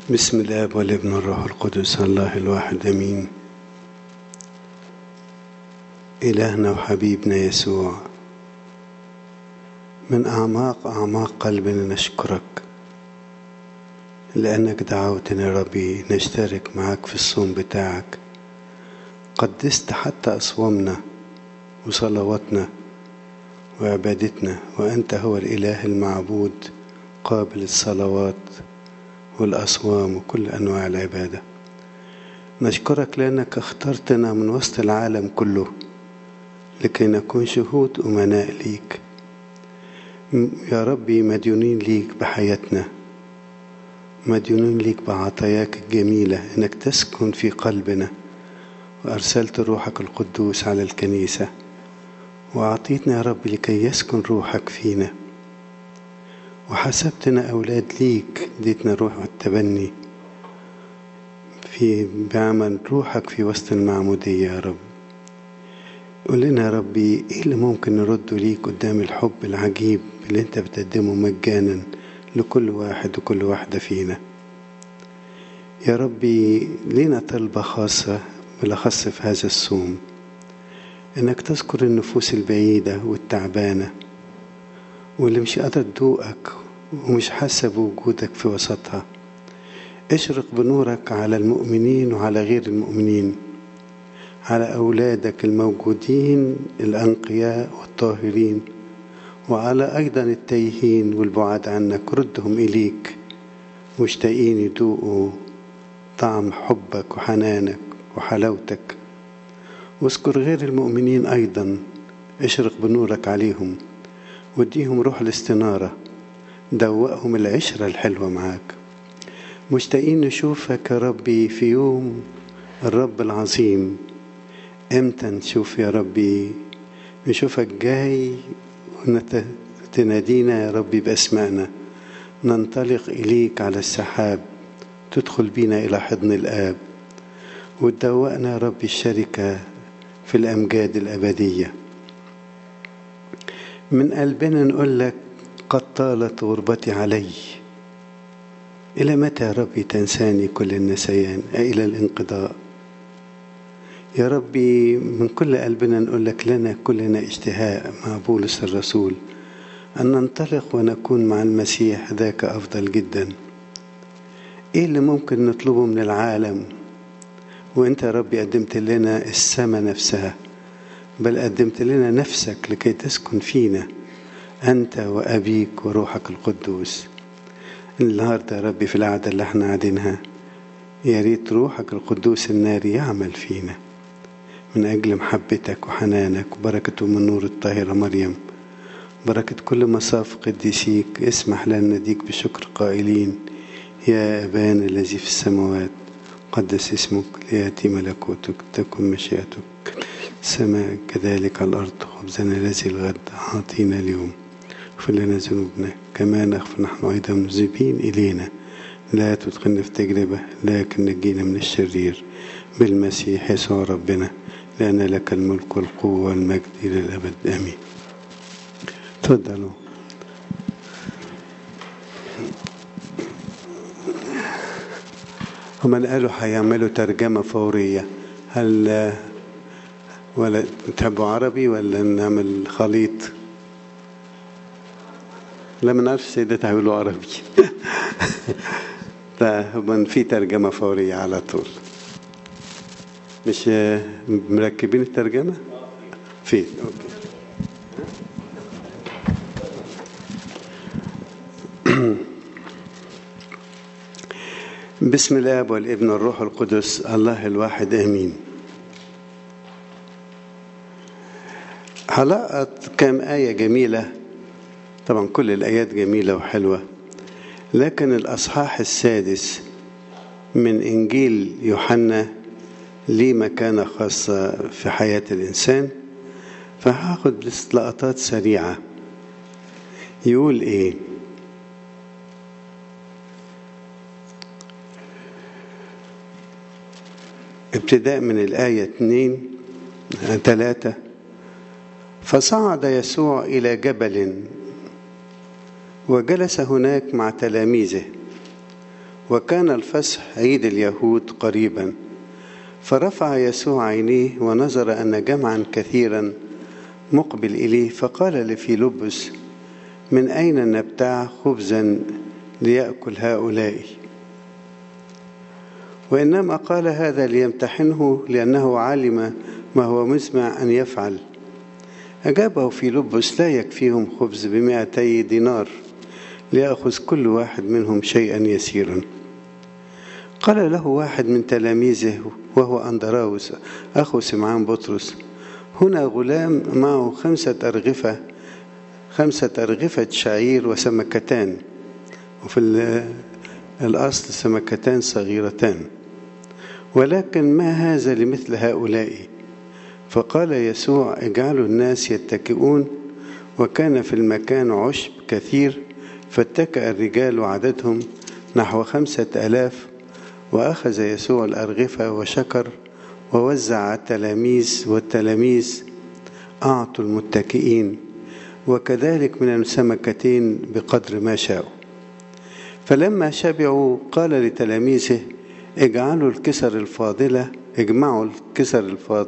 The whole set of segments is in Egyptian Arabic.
بسم الاب والابن والروح القدس الله الواحد امين الهنا وحبيبنا يسوع من اعماق اعماق قلبنا نشكرك لانك دعوتنا يا ربي نشترك معك في الصوم بتاعك قدست حتى اصوامنا وصلواتنا وعبادتنا وانت هو الاله المعبود قابل الصلوات والأصوام وكل أنواع العبادة نشكرك لأنك اخترتنا من وسط العالم كله لكي نكون شهود أمناء ليك يا ربي مديونين ليك بحياتنا مديونين ليك بعطاياك الجميلة إنك تسكن في قلبنا وأرسلت روحك القدوس على الكنيسة وأعطيتنا يا رب لكي يسكن روحك فينا وحسبتنا أولاد ليك اديتنا روح التبني في بعمل روحك في وسط المعمودية يا رب قول لنا يا ربي ايه اللي ممكن نرده ليك قدام الحب العجيب اللي انت بتقدمه مجانا لكل واحد وكل واحدة فينا يا ربي لينا طلبة خاصة بالأخص في هذا الصوم انك تذكر النفوس البعيدة والتعبانة واللي مش قادرة تدوقك ومش حاسة بوجودك في وسطها اشرق بنورك على المؤمنين وعلى غير المؤمنين على أولادك الموجودين الأنقياء والطاهرين وعلى أيضا التايهين والبعاد عنك ردهم إليك مشتاقين يذوقوا طعم حبك وحنانك وحلاوتك واذكر غير المؤمنين أيضا اشرق بنورك عليهم واديهم روح الاستنارة دوقهم العشرة الحلوة معاك مشتاقين نشوفك يا ربي في يوم الرب العظيم امتى نشوف يا ربي نشوفك جاي وتنادينا يا ربي بأسمائنا ننطلق إليك على السحاب تدخل بينا إلى حضن الآب وتدوقنا يا ربي الشركة في الأمجاد الأبدية من قلبنا نقول لك قد طالت غربتي علي إلى متى يا ربي تنساني كل النسيان إلى الانقضاء يا ربي من كل قلبنا نقول لك لنا كلنا اشتهاء مع بولس الرسول أن ننطلق ونكون مع المسيح ذاك أفضل جدا إيه اللي ممكن نطلبه من العالم وإنت يا ربي قدمت لنا السماء نفسها بل قدمت لنا نفسك لكي تسكن فينا أنت وأبيك وروحك القدوس النهاردة يا ربي في القعدة اللي احنا قاعدينها يا ريت روحك القدوس الناري يعمل فينا من أجل محبتك وحنانك وبركة من نور الطاهرة مريم بركة كل مصاف قديسيك اسمح لنا نديك بشكر قائلين يا أبانا الذي في السماوات قدس اسمك ليأتي ملكوتك تكن مشيئتك السماء كذلك على الأرض خبزنا الذي الغد أعطينا اليوم اغفر لنا ذنوبنا كما نغفر نحن أيضا مذنبين إلينا لا تدخلنا في تجربة لكن نجينا من الشرير بالمسيح يسوع ربنا لأن لك الملك والقوة والمجد إلى الأبد آمين تفضلوا هم قالوا هيعملوا ترجمة فورية هل ولا تحبوا عربي ولا نعمل خليط لا ما نعرفش السيدات هيقولوا عربي فهم في ترجمة فورية على طول مش مركبين الترجمة في اوكي بسم الاب والابن والروح القدس الله الواحد امين حلقت كام آية جميلة طبعا كل الآيات جميلة وحلوة لكن الأصحاح السادس من إنجيل يوحنا ليه مكانة خاصة في حياة الإنسان فهاخد لقطات سريعة يقول إيه ابتداء من الآية اتنين ثلاثة فصعد يسوع إلى جبل وجلس هناك مع تلاميذه وكان الفصح عيد اليهود قريبا فرفع يسوع عينيه ونظر أن جمعا كثيرا مقبل إليه فقال لفيلبس من أين نبتاع خبزا ليأكل هؤلاء وإنما قال هذا ليمتحنه لأنه علم ما هو مسمع أن يفعل أجابه فيلبس لا يكفيهم خبز بمائتي دينار ليأخذ كل واحد منهم شيئا يسيرا قال له واحد من تلاميذه وهو أندراوس أخو سمعان بطرس هنا غلام معه خمسة أرغفة خمسة أرغفة شعير وسمكتان وفي الأصل سمكتان صغيرتان ولكن ما هذا لمثل هؤلاء فقال يسوع اجعلوا الناس يتكئون وكان في المكان عشب كثير فاتكأ الرجال عددهم نحو خمسة آلاف وأخذ يسوع الأرغفة وشكر ووزع على التلاميذ والتلاميذ أعطوا المتكئين وكذلك من السمكتين بقدر ما شاءوا فلما شبعوا قال لتلاميذه اجعلوا الكسر الفاضلة اجمعوا الكسر الفاضل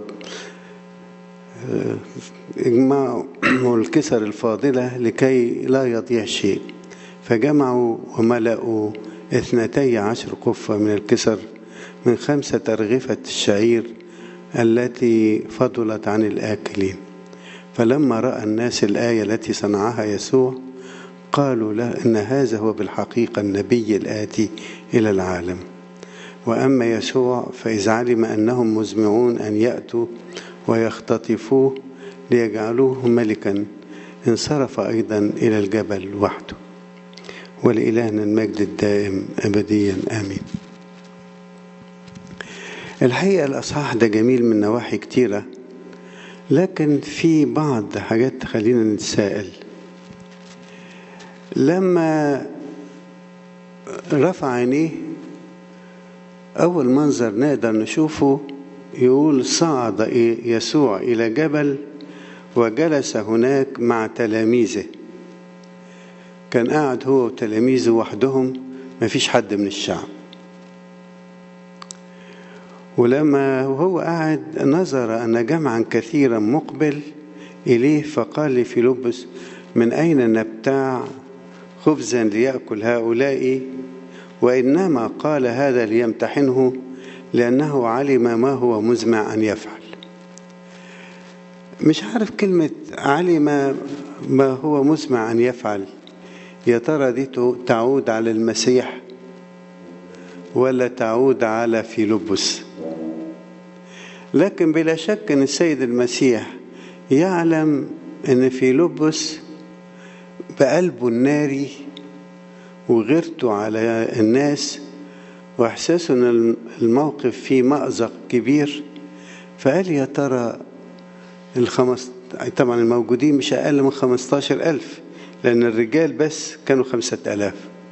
اجمعوا الكسر الفاضلة لكي لا يضيع شيء فجمعوا وملأوا اثنتي عشر قفة من الكسر من خمسة أرغفة الشعير التي فضلت عن الآكلين فلما رأى الناس الآية التي صنعها يسوع قالوا له إن هذا هو بالحقيقة النبي الآتي إلى العالم وأما يسوع فإذ علم أنهم مزمعون أن يأتوا ويختطفوه ليجعلوه ملكا انصرف أيضا إلى الجبل وحده ولإلهنا المجد الدائم أبديا آمين الحقيقة الأصحاح ده جميل من نواحي كتيرة لكن في بعض حاجات تخلينا نتساءل لما رفع عينيه أول منظر نقدر نشوفه يقول صعد يسوع إلى جبل وجلس هناك مع تلاميذه كان قاعد هو وتلاميذه وحدهم ما فيش حد من الشعب ولما وهو قاعد نظر أن جمعا كثيرا مقبل إليه فقال لفيلبس من أين نبتاع خبزا ليأكل هؤلاء وإنما قال هذا ليمتحنه لأنه علم ما هو مزمع أن يفعل مش عارف كلمة علم ما هو مزمع أن يفعل يا ترى دي تعود على المسيح ولا تعود على فيلبس لكن بلا شك ان السيد المسيح يعلم ان فيلبس بقلبه الناري وغيرته على الناس واحساسه ان الموقف فيه مأزق كبير فقال يا ترى الخمس طبعا الموجودين مش اقل من خمستاشر الف لان الرجال بس كانوا خمسة الاف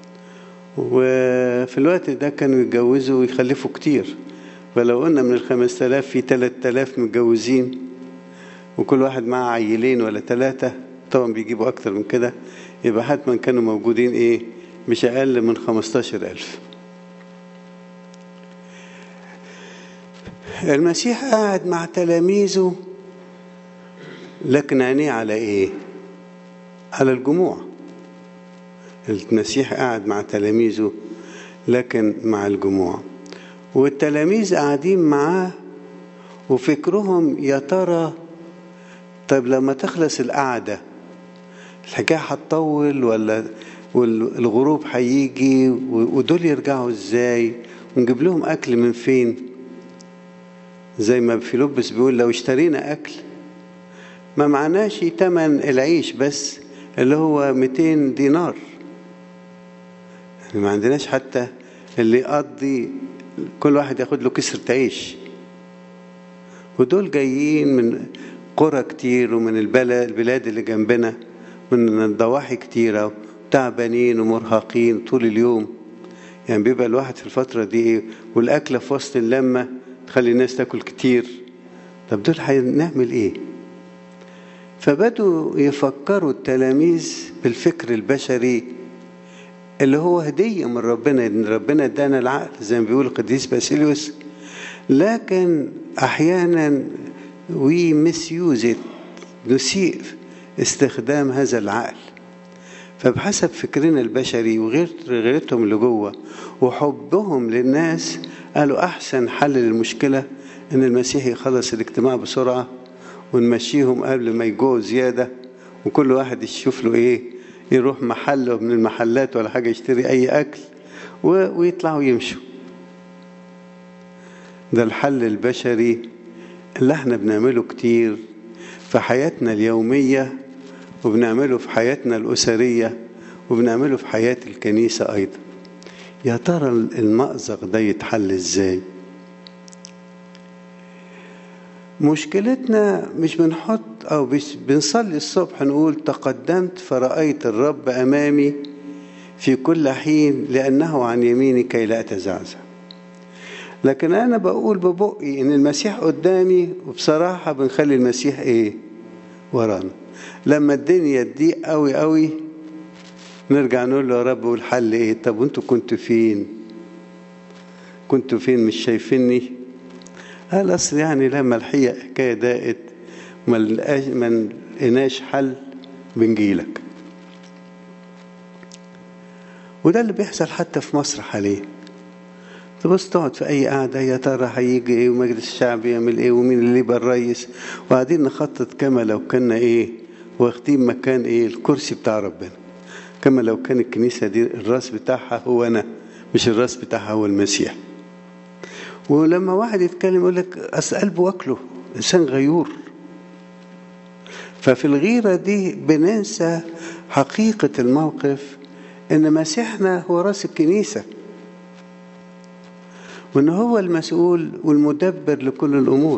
وفي الوقت ده كانوا يتجوزوا ويخلفوا كتير فلو قلنا من الخمسة آلاف في تلات آلاف متجوزين وكل واحد معاه عيلين ولا ثلاثة طبعا بيجيبوا أكتر من كده يبقى حتما كانوا موجودين إيه مش أقل من خمستاشر ألف المسيح قاعد مع تلاميذه لكن عينيه على إيه على الجموع المسيح قاعد مع تلاميذه لكن مع الجموع والتلاميذ قاعدين معاه وفكرهم يا ترى طيب لما تخلص القعدة الحكاية هتطول ولا والغروب هيجي ودول يرجعوا ازاي ونجيب لهم أكل من فين زي ما فيلبس بيقول لو اشترينا أكل ما معناش تمن العيش بس اللي هو 200 دينار يعني ما عندناش حتى اللي يقضي كل واحد ياخد له كسر تعيش ودول جايين من قرى كتير ومن البلد البلاد اللي جنبنا من الضواحي كتيرة تعبانين ومرهقين طول اليوم يعني بيبقى الواحد في الفترة دي والأكلة في وسط اللمة تخلي الناس تاكل كتير طب دول هنعمل ايه فبدوا يفكروا التلاميذ بالفكر البشري اللي هو هدية من ربنا إن ربنا ادانا العقل زي ما بيقول القديس باسيليوس لكن أحيانا we misuse it نسيء استخدام هذا العقل فبحسب فكرنا البشري وغير غيرتهم اللي جوه وحبهم للناس قالوا أحسن حل للمشكلة إن المسيح يخلص الاجتماع بسرعة ونمشيهم قبل ما يجوا زيادة وكل واحد يشوف له إيه يروح محل من المحلات ولا حاجة يشتري أي أكل ويطلعوا يمشوا ده الحل البشري اللي احنا بنعمله كتير في حياتنا اليومية وبنعمله في حياتنا الأسرية وبنعمله في حياة الكنيسة أيضا يا ترى المأزق ده يتحل ازاي مشكلتنا مش بنحط أو بنصلي الصبح نقول تقدمت فرأيت الرب أمامي في كل حين لأنه عن يميني كي لا أتزعزع لكن أنا بقول ببقي إن المسيح قدامي وبصراحة بنخلي المسيح إيه ورانا لما الدنيا تضيق قوي قوي نرجع نقول له يا رب والحل إيه طب وأنتوا كنتوا فين كنتوا فين مش شايفيني قال أصل يعني لما الحقيقة حكاية ضاقت ما لقيناش حل بنجيلك وده اللي بيحصل حتى في مصر حاليا تبص تقعد في اي قعده يا ترى هيجي ايه ومجلس الشعب يعمل ايه ومين اللي يبقى الرئيس وقاعدين نخطط كما لو كنا ايه واخدين مكان ايه الكرسي بتاع ربنا كما لو كان الكنيسه دي الراس بتاعها هو انا مش الراس بتاعها هو المسيح ولما واحد يتكلم يقول لك اصل قلبه واكله انسان غيور ففي الغيره دي بننسى حقيقه الموقف ان مسيحنا هو راس الكنيسه وان هو المسؤول والمدبر لكل الامور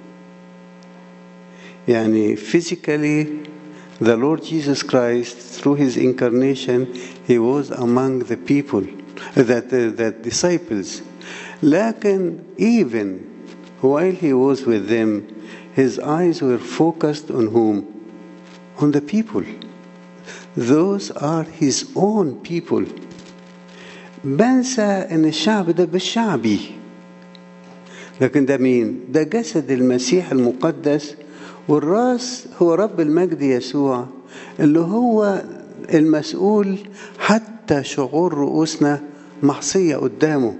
يعني physically the Lord Jesus Christ through his incarnation he was among the people that the, the disciples لكن even while he was with them his eyes were focused on whom on the people those are his own people بنسى ان الشعب ده بالشعبي لكن ده مين ده جسد المسيح المقدس والراس هو رب المجد يسوع اللي هو المسؤول حتى شعور رؤوسنا محصية قدامه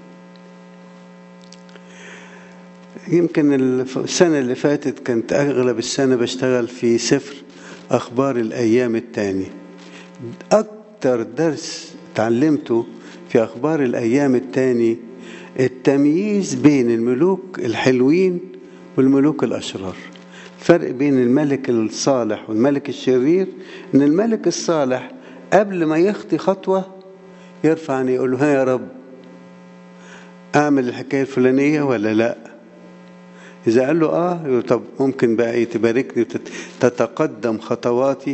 يمكن السنة اللي فاتت كنت أغلب السنة بشتغل في سفر أخبار الأيام التاني أكتر درس تعلمته في أخبار الأيام التاني التمييز بين الملوك الحلوين والملوك الأشرار فرق بين الملك الصالح والملك الشرير إن الملك الصالح قبل ما يخطي خطوة يرفع عينيه يقول له ها يا رب أعمل الحكاية الفلانية ولا لأ إذا قال له آه يقول طب ممكن بقى تباركني وتتقدم خطواتي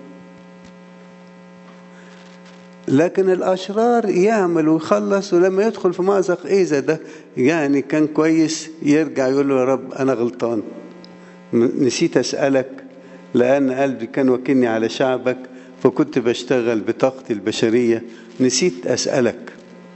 لكن الأشرار يعمل ويخلص ولما يدخل في مأزق إيه إذا ده يعني كان كويس يرجع يقول له يا رب أنا غلطان نسيت أسألك لأن قلبي كان وكلني على شعبك فكنت بشتغل بطاقتي البشرية نسيت أسألك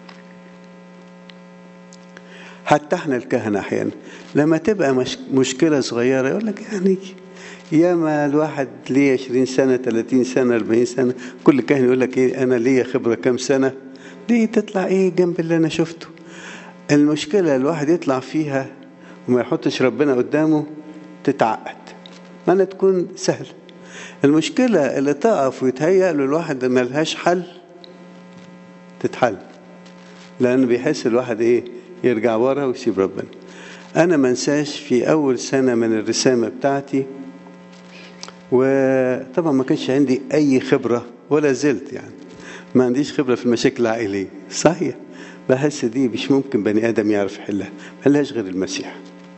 حتى احنا الكهنة أحيانا لما تبقى مش مشكلة صغيرة يقول لك يعني ياما الواحد ليه 20 سنة 30 سنة 40 سنة كل كاهن يقول لك ايه أنا ليا خبرة كام سنة دي تطلع ايه جنب اللي أنا شفته المشكلة الواحد يطلع فيها وما يحطش ربنا قدامه تتعقد ما تكون سهل المشكلة اللي تقف ويتهيأ له الواحد ملهاش حل تتحل لأن بيحس الواحد ايه يرجع ورا ويسيب ربنا أنا منساش في أول سنة من الرسامة بتاعتي وطبعا ما كانش عندي أي خبرة ولا زلت يعني ما عنديش خبرة في المشاكل العائلية صحيح بحس دي مش ممكن بني آدم يعرف يحلها ملهاش غير المسيح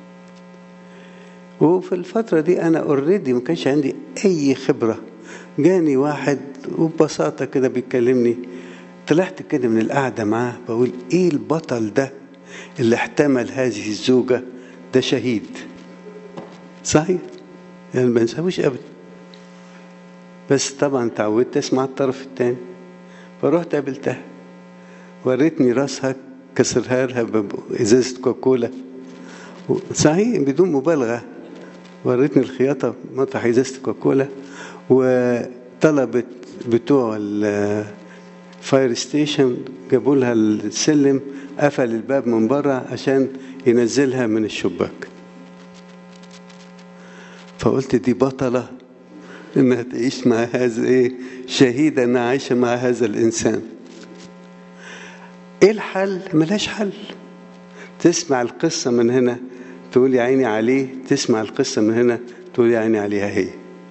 وفي الفترة دي أنا اوريدي ما كانش عندي أي خبرة جاني واحد وببساطة كده بيكلمني طلعت كده من القعدة معاه بقول إيه البطل ده اللي احتمل هذه الزوجة ده شهيد صحيح يعني ما بنساهوش أبدا بس طبعا تعودت أسمع الطرف الثاني فرحت قابلتها وريتني راسها كسرها لها بإزازة كوكولا صحيح بدون مبالغة وريتني الخياطة مطرح إزازة كوكولا وطلبت بتوع الفاير ستيشن جابوا لها السلم قفل الباب من بره عشان ينزلها من الشباك فقلت دي بطلة انها تعيش مع هذا ايه شهيدة انها عايشة مع هذا الانسان ايه الحل ملاش حل تسمع القصة من هنا تقول يا عيني عليه تسمع القصة من هنا تقول يا عيني عليها هي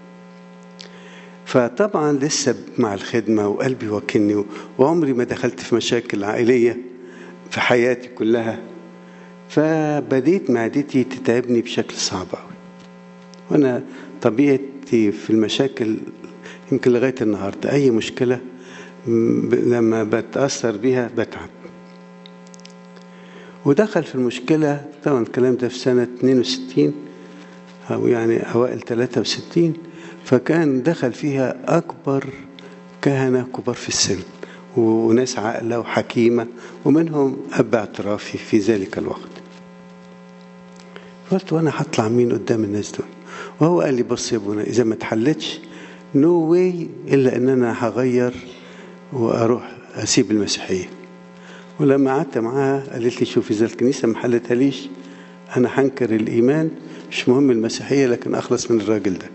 فطبعا لسه مع الخدمة وقلبي وكني وعمري ما دخلت في مشاكل عائلية في حياتي كلها فبديت معدتي تتعبني بشكل صعب قوي وانا طبيعتي في المشاكل يمكن لغايه النهارده اي مشكله لما بتاثر بيها بتعب ودخل في المشكله طبعا الكلام ده في سنه 62 او يعني اوائل 63 فكان دخل فيها اكبر كهنه كبار في السن وناس عاقله وحكيمه ومنهم اب اعترافي في ذلك الوقت قلت وانا هطلع مين قدام الناس دول وهو قال لي بص يا ابونا اذا ما اتحلتش نو no واي الا ان انا هغير واروح اسيب المسيحيه ولما قعدت معاها قالت لي شوفي اذا الكنيسه ما حلتهاليش انا هنكر الايمان مش مهم المسيحيه لكن اخلص من الراجل ده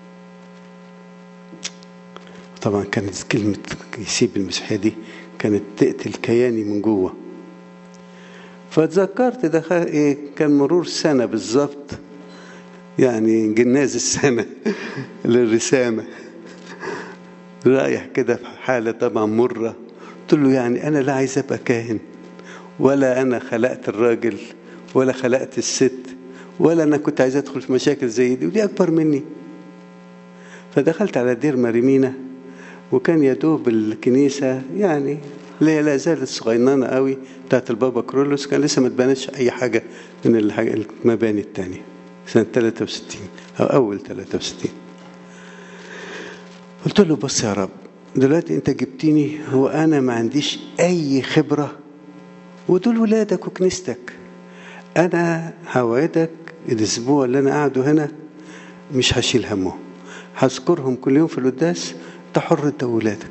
طبعا كانت كلمه يسيب المسيحيه دي كانت تقتل كياني من جوه فتذكرت ده ايه كان مرور سنه بالظبط يعني جناز السنة للرسامة رايح كده في حالة طبعا مرة قلت له يعني أنا لا عايز أبقى كاهن ولا أنا خلقت الراجل ولا خلقت الست ولا أنا كنت عايز أدخل في مشاكل زي دي ودي أكبر مني فدخلت على دير مريمينا وكان يدوب الكنيسة يعني اللي هي لا زالت صغيرة قوي بتاعت البابا كرولوس كان لسه ما اتبنتش أي حاجة من المباني التانية سنة 63 أو أول 63 قلت له بص يا رب دلوقتي أنت جبتني وأنا ما عنديش أي خبرة ودول ولادك وكنيستك أنا هوعدك الأسبوع اللي أنا قاعده هنا مش هشيل همه هذكرهم كل يوم في القداس أنت حر أنت وولادك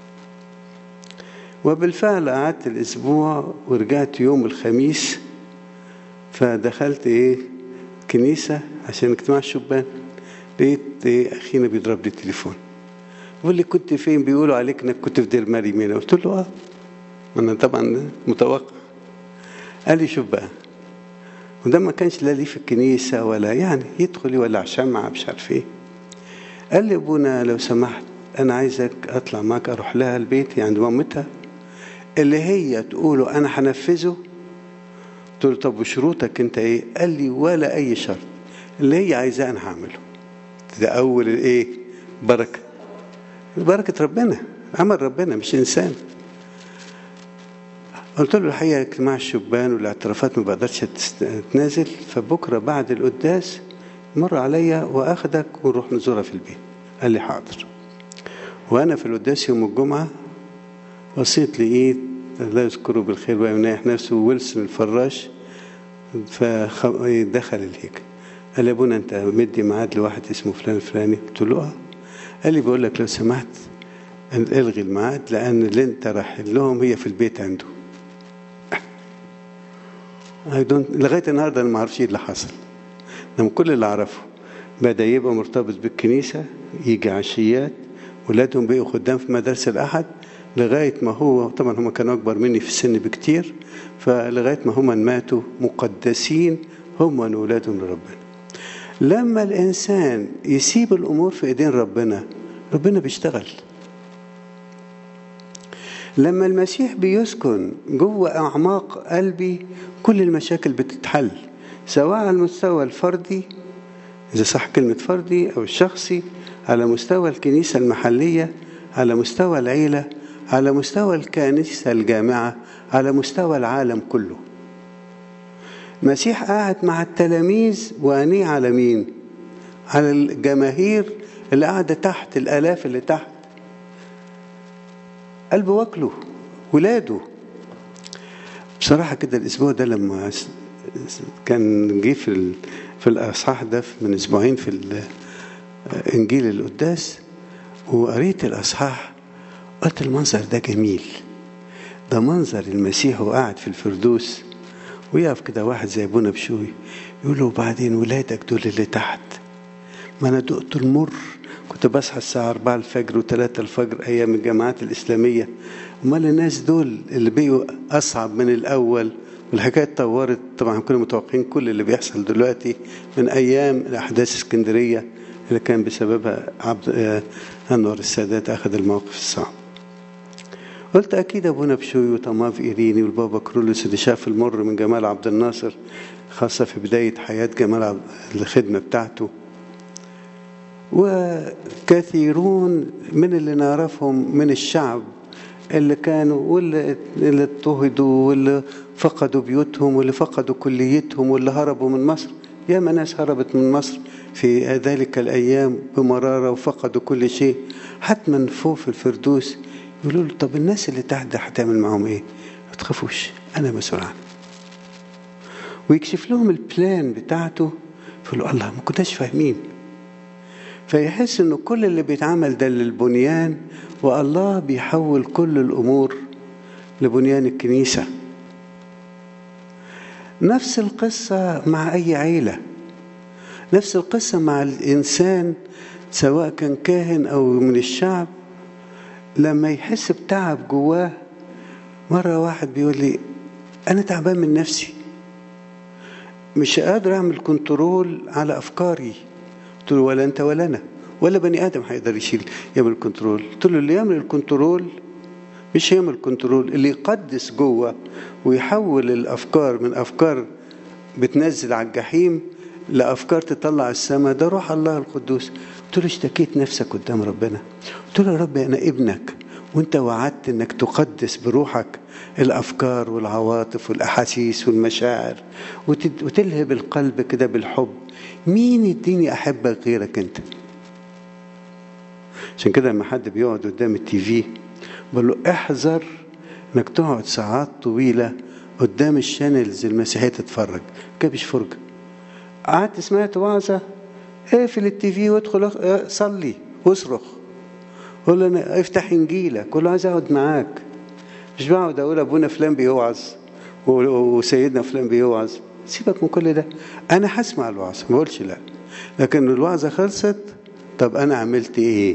وبالفعل قعدت الأسبوع ورجعت يوم الخميس فدخلت إيه كنيسة عشان اجتماع الشبان لقيت إيه أخينا بيضرب لي التليفون بيقول لي كنت فين بيقولوا عليك انك كنت في دير مريم هنا قلت له اه انا طبعا متوقع قال لي شوف بقى وده ما كانش لا ليه في الكنيسه ولا يعني يدخل يولع شمعه مش عارف ايه قال لي ابونا لو سمحت انا عايزك اطلع معاك اروح لها البيت عند مامتها اللي هي تقوله انا هنفذه قلت له طب وشروطك انت ايه قال لي ولا اي شرط اللي هي عايزاه انا هعمله ده اول الايه بركه بركه ربنا عمل ربنا مش انسان قلت له الحقيقه اجتماع الشبان والاعترافات ما بقدرش تنازل فبكره بعد القداس مر عليا واخدك ونروح نزورها في البيت قال لي حاضر وانا في القداس يوم الجمعه بصيت لقيت الله يذكره بالخير بقى منايح نفسه ويلسون الفراش فدخل الهيكل قال لي ابونا انت مدي ميعاد لواحد اسمه فلان الفلاني قلت له اه قال لي بقول لك لو سمحت الغي الميعاد لان اللي انت رايح لهم هي في البيت عنده لغايه النهارده انا ما اعرفش ايه اللي حصل انما كل اللي اعرفه بدا يبقى مرتبط بالكنيسه يجي عشيات ولادهم بقوا خدام في مدارس الاحد لغايه ما هو طبعا هم كانوا اكبر مني في السن بكتير فلغايه ما هم ماتوا مقدسين هم واولادهم لربنا لما الانسان يسيب الامور في ايدين ربنا ربنا بيشتغل لما المسيح بيسكن جوه اعماق قلبي كل المشاكل بتتحل سواء على المستوى الفردي اذا صح كلمه فردي او الشخصي على مستوى الكنيسه المحليه على مستوى العيله على مستوى الكنيسه الجامعه على مستوى العالم كله المسيح قاعد مع التلاميذ وعينيه على مين على الجماهير اللي قاعده تحت الالاف اللي تحت قلبه واكله ولاده بصراحة كده الأسبوع ده لما كان جه في في الأصحاح ده من أسبوعين في إنجيل القداس وقريت الأصحاح قلت المنظر ده جميل ده منظر المسيح وهو قاعد في الفردوس ويقف كده واحد زي ابونا بشوي يقول له وبعدين ولادك دول اللي تحت ما انا دقت المر كنت بصحى الساعة 4 الفجر و3 الفجر أيام الجامعات الإسلامية أمال الناس دول اللي بقوا أصعب من الأول والحكاية اتطورت طبعا كنا متوقعين كل اللي بيحصل دلوقتي من أيام الأحداث اسكندرية اللي كان بسببها عبد أنور السادات أخذ الموقف الصعب قلت أكيد أبونا بشوي وطماف إيريني والبابا كرولوس اللي شاف المر من جمال عبد الناصر خاصة في بداية حياة جمال الخدمة بتاعته وكثيرون من اللي نعرفهم من الشعب اللي كانوا واللي اللي اضطهدوا واللي فقدوا بيوتهم واللي فقدوا كليتهم واللي هربوا من مصر ياما ناس هربت من مصر في ذلك الأيام بمرارة وفقدوا كل شيء حتما فوق في الفردوس يقولوا له طب الناس اللي تحت ده هتعمل معاهم ايه؟ ما تخافوش أنا مسؤول عنهم ويكشف لهم البلان بتاعته فيقولوا الله ما كناش فاهمين فيحس انه كل اللي بيتعمل ده للبنيان والله بيحول كل الامور لبنيان الكنيسه نفس القصه مع اي عيله نفس القصه مع الانسان سواء كان كاهن او من الشعب لما يحس بتعب جواه مره واحد بيقول لي انا تعبان من نفسي مش قادر اعمل كنترول على افكاري قلت له ولا انت ولا انا ولا بني ادم هيقدر يشيل يعمل كنترول قلت له اللي يعمل الكنترول مش يعمل كنترول اللي يقدس جوه ويحول الافكار من افكار بتنزل على الجحيم لافكار تطلع السماء ده روح الله القدوس قلت له اشتكيت نفسك قدام ربنا قلت له يا رب انا ابنك وانت وعدت انك تقدس بروحك الافكار والعواطف والاحاسيس والمشاعر وتلهب القلب كده بالحب مين يديني احبك غيرك انت عشان كده لما حد بيقعد قدام التي في بقول له احذر انك تقعد ساعات طويله قدام الشانلز المسيحيه تتفرج كده مش فرجه قعدت سمعت وعظه اقفل التي في وادخل صلي واصرخ قول له انا افتح انجيلك قول له عايز اقعد معاك مش بقعد اقول ابونا فلان بيوعظ وسيدنا فلان بيوعظ سيبك من كل ده انا هسمع الوعظه ما بقولش لا لكن الوعظه خلصت طب انا عملت ايه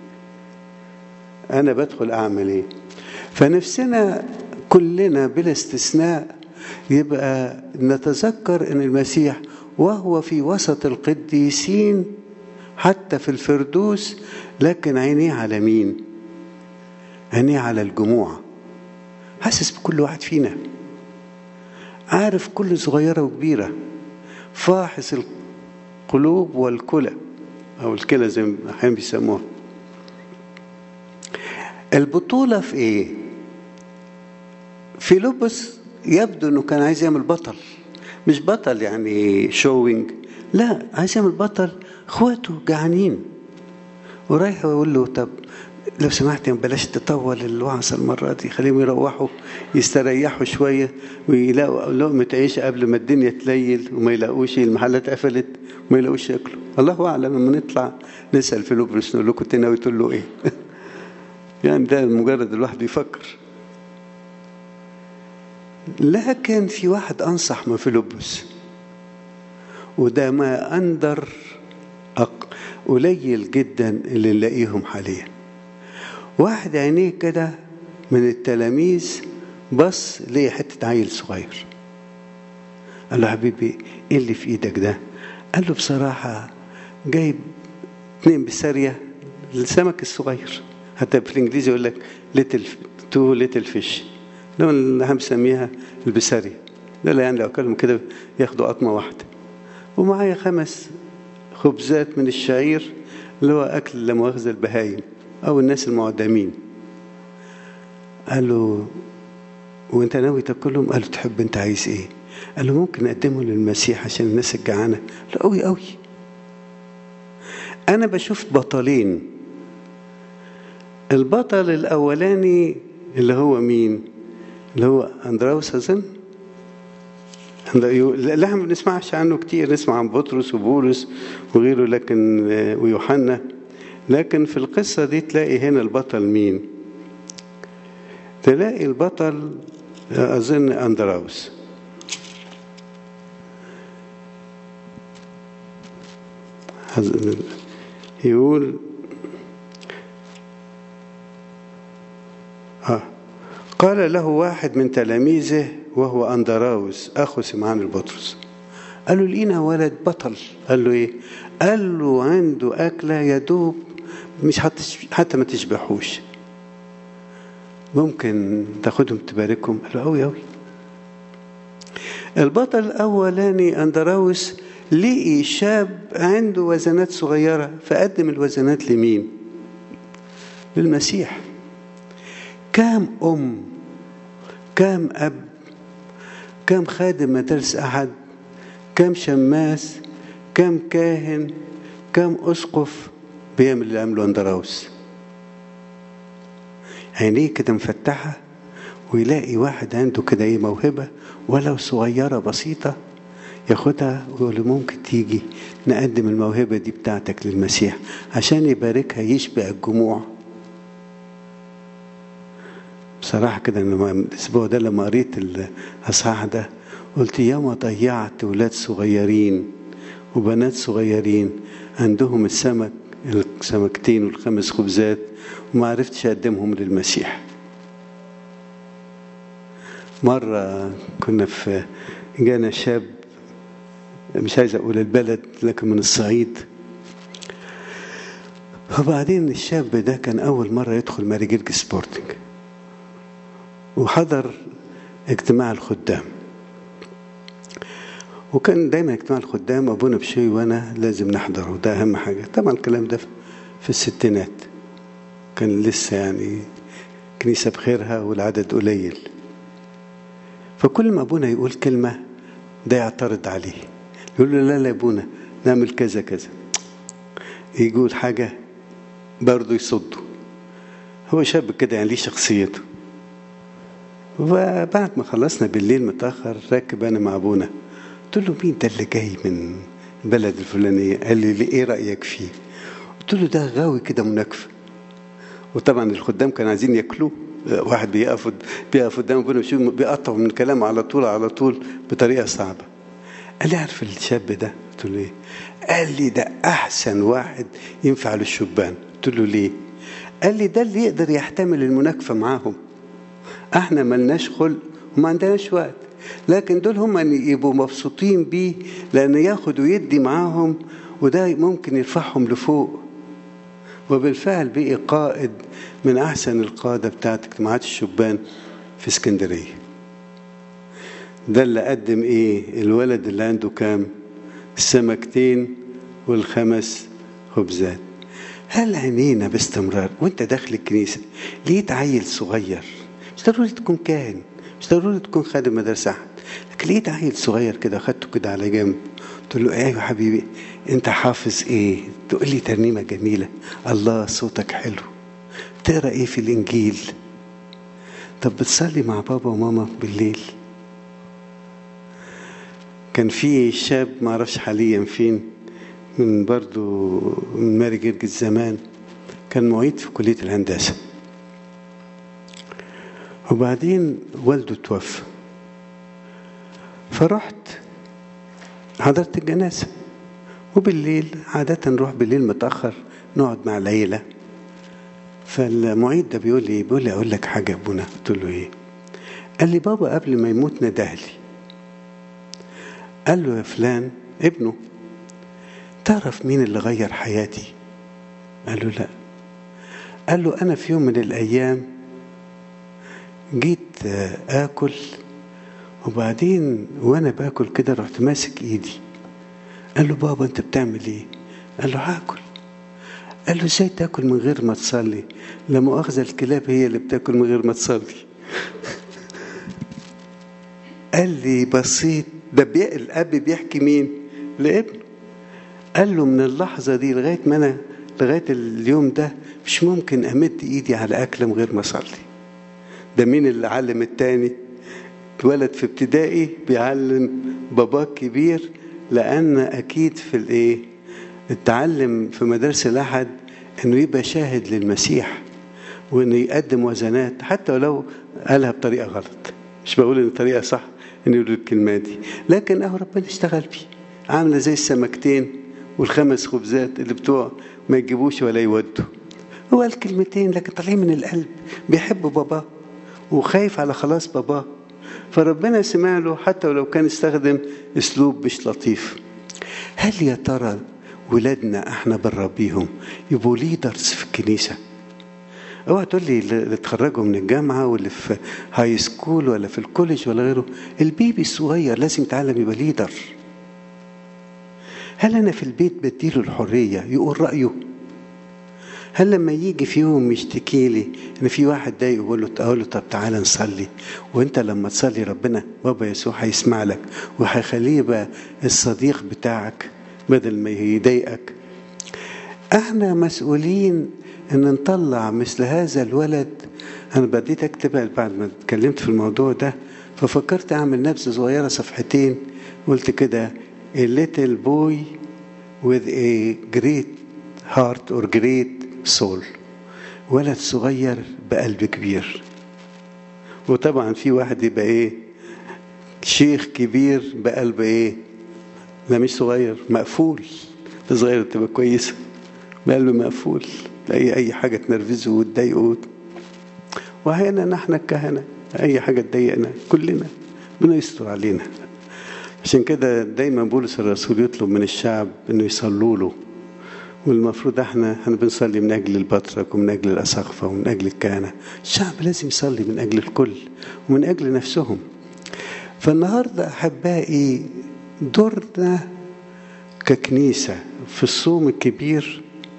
انا بدخل اعمل ايه فنفسنا كلنا بلا استثناء يبقى نتذكر ان المسيح وهو في وسط القديسين حتى في الفردوس لكن عينيه على مين عينيه على الجموع حاسس بكل واحد فينا عارف كل صغيرة وكبيرة فاحص القلوب والكلى أو الكلى زي ما أحيانا بيسموها البطولة في إيه؟ في لوبس يبدو إنه كان عايز يعمل بطل مش بطل يعني شوينج لا عايز يعمل بطل اخواته جعانين ورايح يقول له طب لو سمحت بلاش تطول الوعظة المرة دي خليهم يروحوا يستريحوا شوية ويلاقوا لقمة عيش قبل ما الدنيا تليل وما يلاقوش المحلات قفلت وما يلاقوش ياكلوا الله أعلم لما نطلع نسأل في لوبرس نقول له كنت ناوي تقول له إيه يعني ده مجرد الواحد بيفكر لكن في واحد أنصح من فيلبس وده ما أندر قليل جدا اللي نلاقيهم حاليا واحد عينيه كده من التلاميذ بص ليه حتة عيل صغير قال له حبيبي ايه اللي في ايدك ده قال له بصراحة جايب اتنين بسارية السمك الصغير حتى في الانجليزي يقول لك ليتل تو ليتل فيش لو اللي هنسميها البسارية ده يعني لو اكلهم كده ياخدوا قطمة واحدة ومعايا خمس خبزات من الشعير اللي هو أكل لمؤاخذة البهايم أو الناس المعدمين قال له وانت ناوي تاكلهم قال له تحب انت عايز ايه قال له ممكن نقدمه للمسيح عشان الناس الجعانه لا قوي قوي انا بشوف بطلين البطل الأولاني اللي هو مين اللي هو أندراوس أظن اللي احنا ما بنسمعش عنه كتير نسمع عن بطرس وبولس وغيره لكن ويوحنا لكن في القصة دي تلاقي هنا البطل مين تلاقي البطل أظن أندراوس يقول آه. قال له واحد من تلاميذه وهو أندراوس أخو سمعان البطرس قال له لقينا ولد بطل قال له إيه قال له عنده أكلة يدوب مش حتى ما تشبحوش ممكن تاخدهم تباركهم قال له أوي أوي البطل الأولاني أندراوس لقي شاب عنده وزنات صغيرة فقدم الوزنات لمين للمسيح كام أم كام أب كام خادم مدارس أحد كام شماس كام كاهن كام أسقف بيعمل اللي عمله أندراوس عينيه كده مفتحة ويلاقي واحد عنده كده ايه موهبة ولو صغيرة بسيطة ياخدها ويقول ممكن تيجي نقدم الموهبة دي بتاعتك للمسيح عشان يباركها يشبع الجموع بصراحة كده أنا الأسبوع ده لما قريت الأصحاح ده قلت ياما ضيعت ولاد صغيرين وبنات صغيرين عندهم السمك السمكتين والخمس خبزات وما عرفتش أقدمهم للمسيح مرة كنا في جانا شاب مش عايز أقول البلد لكن من الصعيد وبعدين الشاب ده كان أول مرة يدخل ماري جيرج سبورتنج وحضر اجتماع الخدام وكان دايما اجتماع الخدام ابونا بشوي وانا لازم نحضره وده اهم حاجه طبعا الكلام ده في الستينات كان لسه يعني كنيسه بخيرها والعدد قليل فكل ما ابونا يقول كلمه ده يعترض عليه يقول له لا لا يا ابونا نعمل كذا كذا يقول حاجه برضه يصده هو شاب كده يعني ليه شخصيته وبعد ما خلصنا بالليل متأخر راكب أنا مع أبونا قلت له مين ده اللي جاي من البلد الفلانية قال لي إيه رأيك فيه قلت له ده غاوي كده مناكفة وطبعا الخدام كانوا عايزين ياكلوه واحد بيقف بيقف قدام ابونا بيقطعوا من كلامه على طول على طول بطريقه صعبه قال لي عارف الشاب ده قلت له ايه قال لي ده احسن واحد ينفع للشبان قلت له ليه قال لي ده اللي يقدر يحتمل المناكفه معاهم احنا ملناش خلق وما عندناش وقت لكن دول هم يبقوا مبسوطين بيه لان ياخد ويدي معاهم وده ممكن يرفعهم لفوق وبالفعل بقي قائد من احسن القاده بتاعت اجتماعات الشبان في اسكندريه ده اللي قدم ايه الولد اللي عنده كام السمكتين والخمس خبزات هل عينينا باستمرار وانت داخل الكنيسه لقيت عيل صغير مش ضروري تكون كاهن مش ضروري تكون خادم مدرسة أحد لكن لقيت عيل صغير كده خدته كده على جنب قلت له ايوه حبيبي انت حافظ ايه تقول لي ترنيمه جميله الله صوتك حلو تقرا ايه في الانجيل طب بتصلي مع بابا وماما بالليل كان في شاب ما اعرفش حاليا فين من برضو من ماري جرج زمان كان معيد في كليه الهندسه وبعدين والده توفى فرحت حضرت الجنازة وبالليل عادة نروح بالليل متأخر نقعد مع العيلة فالمعيد ده بيقول لي بيقول لي أقول لك حاجة يا أبونا قلت له إيه قال لي بابا قبل ما يموت ندهلي قال له يا فلان ابنه تعرف مين اللي غير حياتي قال له لا قال له أنا في يوم من الأيام جيت آكل وبعدين وانا باكل كده رحت ماسك ايدي قال له بابا انت بتعمل ايه قال له هاكل قال له ازاي تاكل من غير ما تصلي لا مؤاخذه الكلاب هي اللي بتاكل من غير ما تصلي قال لي بصيت ده بي... الاب بيحكي مين لابنه قال له من اللحظه دي لغايه ما انا لغاية اليوم ده مش ممكن أمد إيدي على أكل من غير ما أصلي ده مين اللي علم التاني اتولد في ابتدائي بيعلم باباه كبير لأن أكيد في الإيه التعلم في مدارس الأحد إنه يبقى شاهد للمسيح وإنه يقدم وزنات حتى ولو قالها بطريقة غلط مش بقول إن الطريقة صح إنه يقول الكلمة دي لكن أهو ربنا اشتغل بيه عاملة زي السمكتين والخمس خبزات اللي بتوع ما يجيبوش ولا يودوا هو قال كلمتين لكن طالعين من القلب بيحب باباه وخايف على خلاص باباه فربنا سمع له حتى ولو كان استخدم اسلوب مش لطيف هل يا ترى ولادنا احنا بنربيهم يبقوا ليدرز في الكنيسه اوعى تقول لي اللي اتخرجوا من الجامعه واللي في هاي سكول ولا في الكوليج ولا غيره البيبي الصغير لازم يتعلم يبقى ليدر هل انا في البيت بديله الحريه يقول رايه هل لما يجي في يوم يشتكي لي ان في واحد ضايقه يقول له اقول له طب تعالى نصلي وانت لما تصلي ربنا بابا يسوع هيسمع لك وهيخليه يبقى الصديق بتاعك بدل ما يضايقك احنا مسؤولين ان نطلع مثل هذا الولد انا بديت اكتب بعد ما اتكلمت في الموضوع ده ففكرت اعمل نبذه صغيره صفحتين قلت كده a little boy with a great heart or great soul ولد صغير بقلب كبير وطبعا في واحد يبقى ايه شيخ كبير بقلب ايه ده مش صغير مقفول صغير تبقى كويسه بقلب مقفول اي اي حاجه تنرفزه وتضايقه واحيانا نحن الكهنه اي حاجه تضايقنا كلنا ربنا يستر علينا عشان كده دايما بولس الرسول يطلب من الشعب انه يصلوا له والمفروض احنا احنا بنصلي من اجل البطرك ومن اجل الاساقفه ومن اجل الكهنه الشعب لازم يصلي من اجل الكل ومن اجل نفسهم فالنهارده احبائي دورنا ككنيسه في الصوم الكبير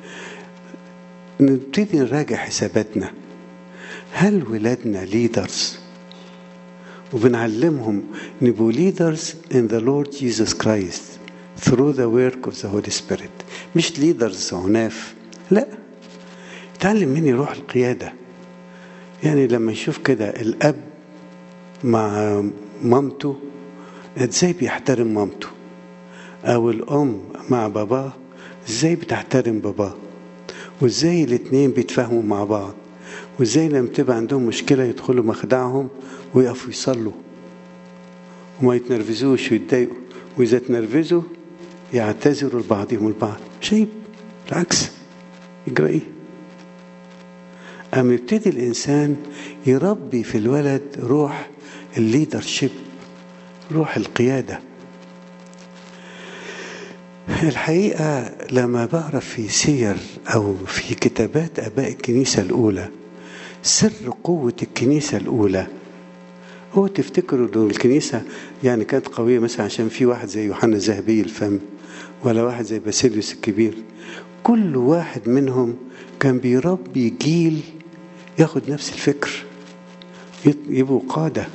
نبتدي نراجع حساباتنا هل ولادنا ليدرز وبنعلمهم نبقوا leaders in the Lord Jesus Christ through the work of the Holy Spirit مش leaders عناف لا اتعلم مني روح القيادة يعني لما يشوف كده الأب مع مامته ازاي بيحترم مامته أو الأم مع باباه ازاي بتحترم باباه وازاي الاتنين بيتفاهموا مع بعض وازاي لما تبقى عندهم مشكلة يدخلوا مخدعهم ويقفوا يصلوا وما يتنرفزوش ويتضايقوا وإذا تنرفزوا يعتذروا لبعضهم البعض مش عيب بالعكس يجرى ايه أما يبتدي الإنسان يربي في الولد روح الليدرشيب روح القيادة الحقيقة لما بقرا في سير أو في كتابات آباء الكنيسة الأولى سر قوة الكنيسة الأولى هو تفتكروا ان الكنيسة يعني كانت قوية مثلا عشان في واحد زي يوحنا ذهبي الفم ولا واحد زي باسيليوس الكبير كل واحد منهم كان بيربي جيل ياخد نفس الفكر يبقوا قادة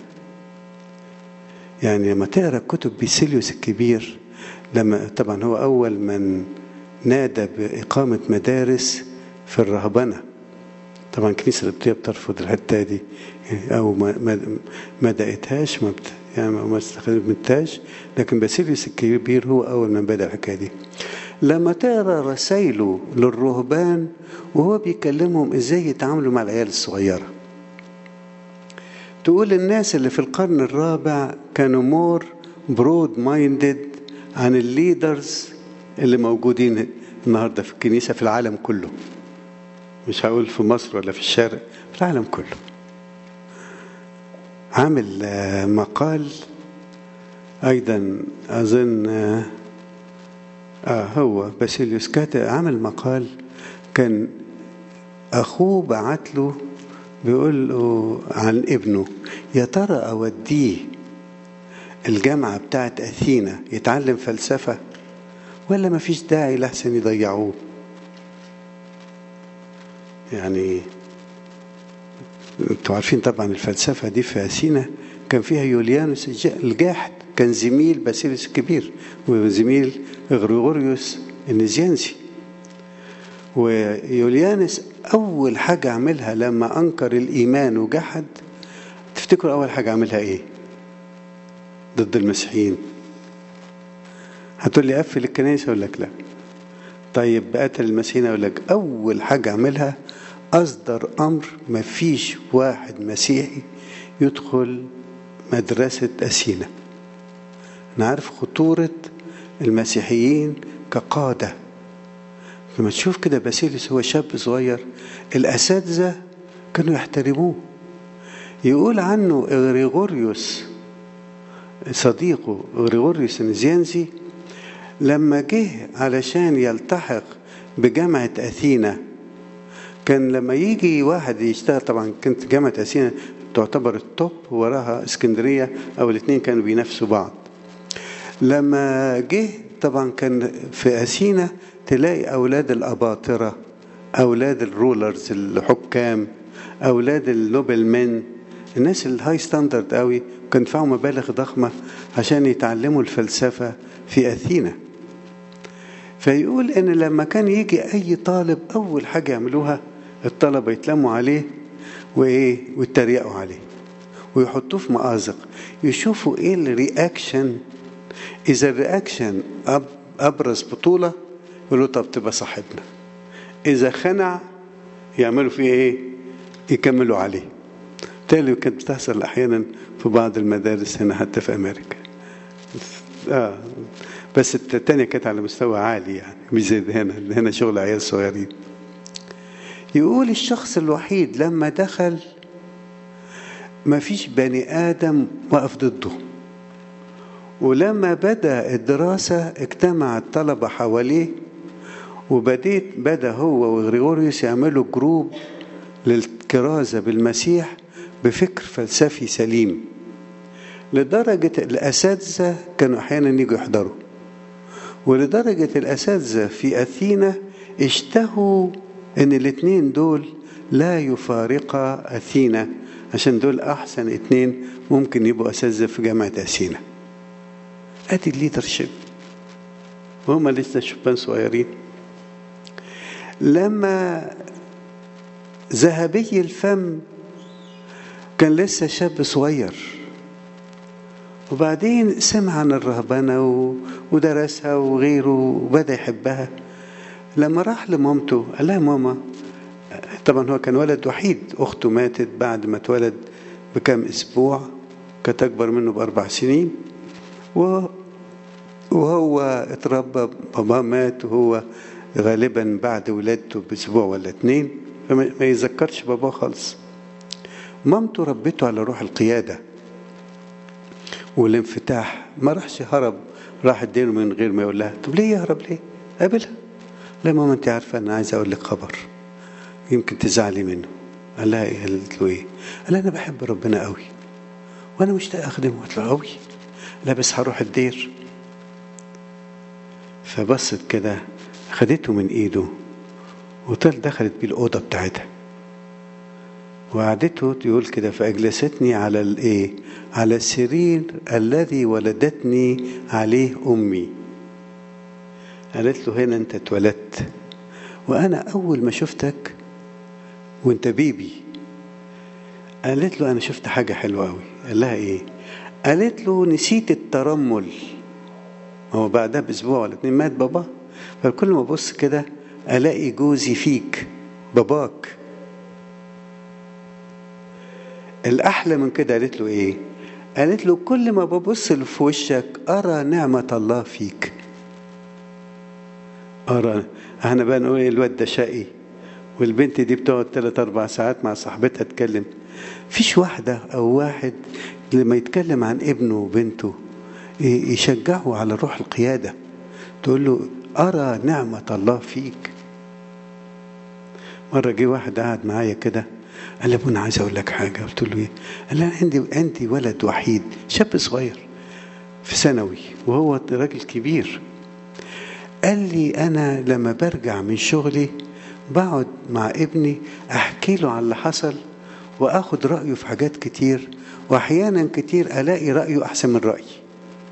يعني لما تقرا كتب باسيليوس الكبير لما طبعا هو أول من نادى بإقامة مدارس في الرهبنة طبعا الكنيسة القبطية بترفض الحتة دي أو ما ما, ما دقتهاش ما بت يعني ما استخدمتهاش لكن باسيليوس الكبير هو أول من بدأ الحكاية دي لما تقرا رسايله للرهبان وهو بيكلمهم ازاي يتعاملوا مع العيال الصغيره تقول الناس اللي في القرن الرابع كانوا مور برود مايندد عن الليدرز اللي موجودين النهارده في الكنيسه في العالم كله مش هقول في مصر ولا في الشرق في العالم كله عامل مقال ايضا اظن آه هو باسيليوس كاتب عمل مقال كان اخوه بعت له بيقول له عن ابنه يا ترى اوديه الجامعه بتاعت اثينا يتعلم فلسفه ولا ما فيش داعي لحسن يضيعوه يعني انتوا عارفين طبعا الفلسفه دي في اثينا كان فيها يوليانوس الجاحد كان زميل باسيليوس الكبير وزميل غريغوريوس النزيانسي ويوليانس أول حاجة عملها لما أنكر الإيمان وجحد تفتكروا أول حاجة عملها إيه؟ ضد المسيحيين هتقول لي قفل الكنائس أقول لك لا طيب قتل المسيحيين أقول لك أول حاجة عملها أصدر أمر مفيش واحد مسيحي يدخل مدرسة أسينا أنا عارف خطورة المسيحيين كقادة لما تشوف كده باسيليس هو شاب صغير الأساتذة كانوا يحترموه يقول عنه غريغوريوس صديقه غريغوريوس النزيانزي لما جه علشان يلتحق بجامعة أثينا كان لما يجي واحد يشتغل طبعا كانت جامعة أثينا تعتبر التوب وراها اسكندرية أو الاثنين كانوا بينافسوا بعض لما جه طبعا كان في أثينا تلاقي أولاد الأباطرة أولاد الرولرز الحكام أولاد النوبل مان الناس الهاي ستاندرد قوي كان يدفعوا مبالغ ضخمة عشان يتعلموا الفلسفة في أثينا فيقول إن لما كان يجي أي طالب أول حاجة يعملوها الطلبة يتلموا عليه وإيه ويتريقوا عليه ويحطوه في مآزق يشوفوا إيه الرياكشن إذا الرياكشن أب أبرز بطولة يقولوا طب تبقى صاحبنا إذا خنع يعملوا فيه إيه يكملوا عليه بالتالي كانت بتحصل أحيانا في بعض المدارس هنا حتى في أمريكا آه بس التانية كانت على مستوى عالي يعني مش زي هنا هنا شغل عيال صغيرين يقول الشخص الوحيد لما دخل ما فيش بني آدم وقف ضده ولما بدأ الدراسة اجتمع الطلبة حواليه وبديت بدأ هو وغريغوريوس يعملوا جروب للكرازة بالمسيح بفكر فلسفي سليم لدرجة الأساتذة كانوا أحيانا يجوا يحضروا ولدرجة الأساتذة في أثينا اشتهوا أن الاثنين دول لا يفارقا أثينا عشان دول أحسن اثنين ممكن يبقوا أساتذة في جامعة أثينا أدي الليدرشيب وهم لسه شبان صغيرين لما ذهبي الفم كان لسه شاب صغير وبعدين سمع عن الرهبنة ودرسها وغيره وبدأ يحبها لما راح لمامته قال لها ماما طبعا هو كان ولد وحيد أخته ماتت بعد ما اتولد بكام أسبوع كانت أكبر منه بأربع سنين وهو اتربى باباه مات وهو غالبا بعد ولادته بأسبوع ولا اتنين فما يذكرش باباه خالص مامته ربته على روح القيادة والانفتاح ما راحش هرب راح اديله من غير ما يقول لها طب ليه يهرب ليه قابلها لا ماما انت عارفه انا عايز اقول لك خبر يمكن تزعلي منه قال لها ايه قالت له ايه قال انا بحب ربنا قوي وانا مشتاق اخدمه قلت له قوي لا بس هروح الدير فبصت كده خدته من ايده وطل دخلت بيه الاوضه بتاعتها وقعدته يقول كده فاجلستني على الايه على السرير الذي ولدتني عليه امي قالت له هنا انت اتولدت وانا اول ما شفتك وانت بيبي قالت له انا شفت حاجه حلوه قوي قال لها ايه قالت له نسيت الترمل هو بعدها باسبوع ولا اتنين مات بابا فكل ما ابص كده الاقي جوزي فيك باباك الاحلى من كده قالت له ايه قالت له كل ما ببص في وشك ارى نعمه الله فيك ارى احنا بقى نقول الواد ده شقي والبنت دي بتقعد ثلاث اربع ساعات مع صاحبتها تتكلم فيش واحده او واحد لما يتكلم عن ابنه وبنته يشجعه على روح القياده تقول له ارى نعمه الله فيك مره جه واحد قعد معايا كده قال لي ابونا عايز اقول لك حاجه قلت له ايه قال لي عندي عندي ولد وحيد شاب صغير في ثانوي وهو راجل كبير قال لي انا لما برجع من شغلي بقعد مع ابني احكي له عن اللي حصل واخد رايه في حاجات كتير واحيانا كتير الاقي رايه احسن من رايي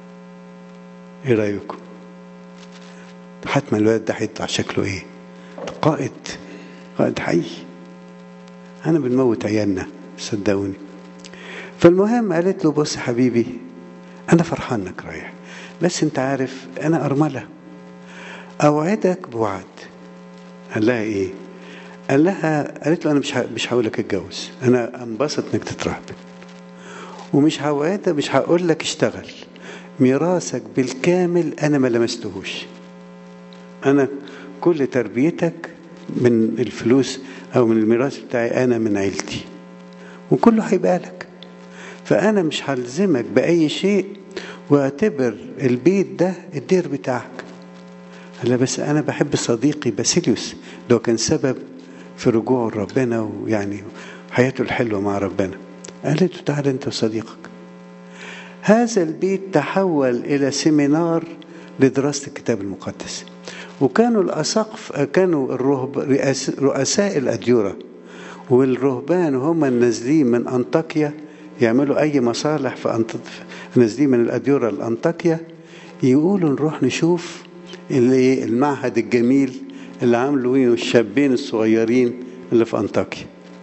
ايه رايكم حتما الولد ده هيطلع شكله ايه قائد قائد حي انا بنموت عيالنا صدقوني فالمهم قالت له بص حبيبي انا فرحان انك رايح بس انت عارف انا ارمله اوعدك بوعد قال لها ايه قال لها قالت له انا مش مش هقول لك اتجوز انا انبسط انك تترهبن ومش هوعدك مش هقول لك اشتغل ميراثك بالكامل انا ما لمستهوش انا كل تربيتك من الفلوس او من الميراث بتاعي انا من عيلتي وكله هيبقى لك فانا مش هلزمك باي شيء واعتبر البيت ده الدير بتاعك قال بس انا بحب صديقي باسيليوس ده كان سبب في رجوعه لربنا ويعني حياته الحلوه مع ربنا قالت له تعال انت وصديقك هذا البيت تحول الى سيمينار لدراسه الكتاب المقدس وكانوا الاساقف كانوا الرهب رؤساء الاديره والرهبان هم النازلين من انطاكيا يعملوا اي مصالح في أنط... نازلين من الاديره لانطاكيا يقولوا نروح نشوف اللي المعهد الجميل اللي عامله الشابين الصغيرين اللي في انطاكيا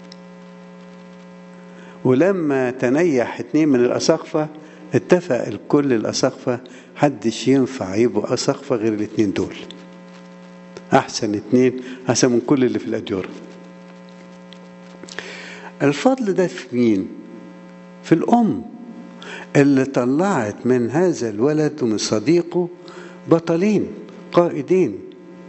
ولما تنيح اتنين من الاساقفه اتفق الكل الاساقفه حدش ينفع يبقوا اساقفه غير الاتنين دول احسن اتنين احسن من كل اللي في الاديره الفضل ده في مين في الام اللي طلعت من هذا الولد ومن صديقه بطلين قائدين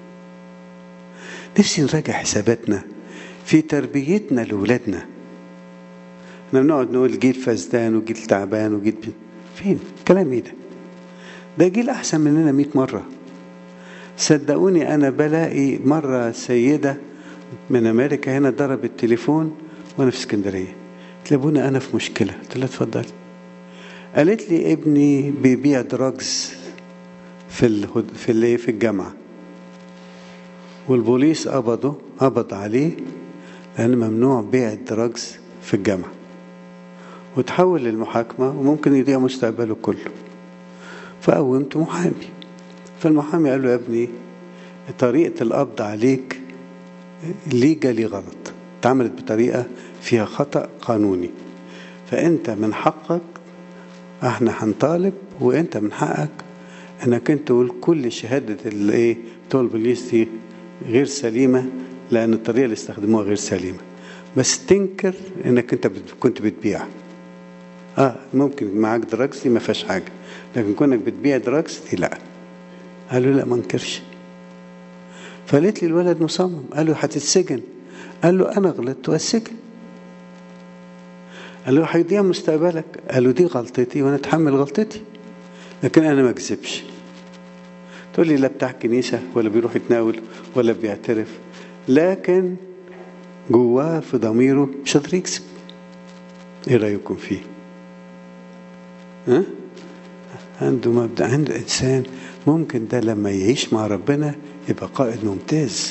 نفسي نراجع حساباتنا في تربيتنا لولادنا احنا بنقعد نقول جيل فسدان وجيل تعبان وجيل فين كلام ايه ده ده جيل احسن مننا مئة مره صدقوني انا بلاقي مره سيده من امريكا هنا ضرب التليفون وانا في اسكندريه تلاقوني انا في مشكله قلت لها اتفضلي قالت لي ابني بيبيع دراجز في ال في ال في الجامعه والبوليس قبضه قبض عليه لان ممنوع بيع الدراجز في الجامعه وتحول للمحاكمه وممكن يضيع مستقبله كله فقومت محامي فالمحامي قال له يا ابني طريقه القبض عليك ليجالي غلط اتعملت بطريقه فيها خطا قانوني فانت من حقك احنا هنطالب وانت من حقك انك انت تقول كل شهاده الايه بتوع البوليس دي غير سليمه لان الطريقه اللي استخدموها غير سليمه بس تنكر انك انت كنت بتبيع اه ممكن معاك دراجز دي ما فيهاش حاجه لكن كونك بتبيع دراجز دي لا قالوا لا ما انكرش فقالت لي الولد مصمم قال له هتتسجن قال له انا غلطت والسجن قال له هيضيع مستقبلك قال له دي غلطتي وانا اتحمل غلطتي لكن انا ما اكذبش تقول لي لا بتاع كنيسه ولا بيروح يتناول ولا بيعترف لكن جواه في ضميره مش قادر يكذب ايه رايكم فيه ها عنده مبدا عنده انسان ممكن ده لما يعيش مع ربنا يبقى قائد ممتاز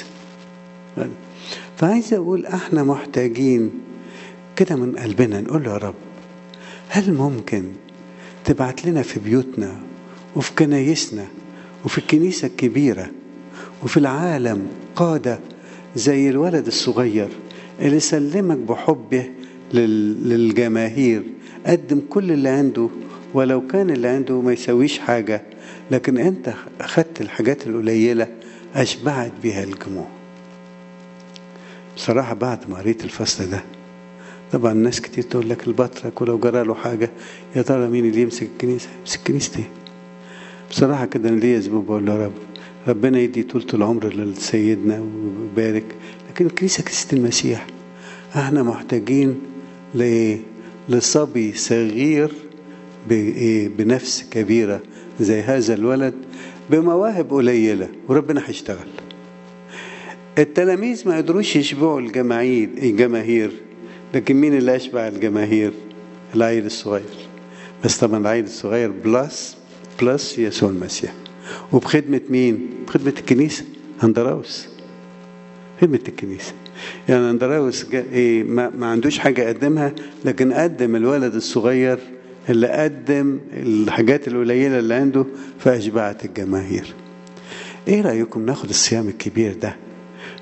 فعايز اقول احنا محتاجين كده من قلبنا نقول له يا رب هل ممكن تبعت لنا في بيوتنا وفي كنايسنا وفي الكنيسة الكبيرة وفي العالم قادة زي الولد الصغير اللي سلمك بحبه للجماهير قدم كل اللي عنده ولو كان اللي عنده ما يسويش حاجة لكن انت أخدت الحاجات القليلة أشبعت بها الجموع بصراحة بعد ما قريت الفصل ده طبعا الناس كتير تقول لك البطرك ولو جرى له حاجة يا ترى مين اللي يمسك الكنيسة يمسك كنيستي بصراحة كده أنا ليا زبون بقول له يا رب ربنا يدي طولة العمر لسيدنا ويبارك لكن الكنيسة كنيسة المسيح احنا محتاجين لإيه؟ لصبي صغير بنفس كبيرة زي هذا الولد بمواهب قليلة وربنا هيشتغل التلاميذ ما قدروش يشبعوا الجماهير الجماهير لكن مين اللي أشبع الجماهير العيل الصغير بس طبعا العيل الصغير بلس بلس يسوع المسيح وبخدمة مين؟ بخدمة الكنيسة أندراوس خدمة الكنيسة يعني أندراوس إيه ما, ما عندوش حاجة يقدمها لكن قدم الولد الصغير اللي قدم الحاجات القليلة اللي عنده فأشبعت الجماهير إيه رأيكم ناخد الصيام الكبير ده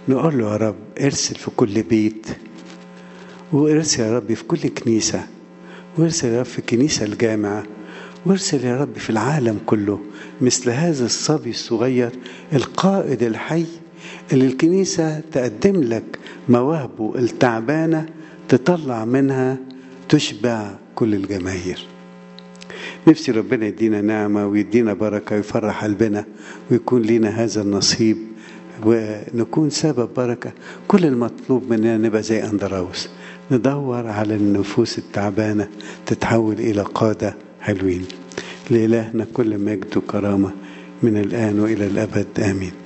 نقول له يا رب ارسل في كل بيت وارسل يا رب في كل كنيسة وارسل يا رب في كنيسة الجامعة وارسل يا رب في العالم كله مثل هذا الصبي الصغير القائد الحي اللي الكنيسة تقدم لك مواهبه التعبانة تطلع منها تشبع كل الجماهير نفسي ربنا يدينا نعمة ويدينا بركة ويفرح قلبنا ويكون لنا هذا النصيب ونكون سبب بركة كل المطلوب مننا نبقى زي أندراوس ندور على النفوس التعبانة تتحول إلى قادة حلوين لإلهنا كل مجد وكرامة من الآن وإلى الأبد آمين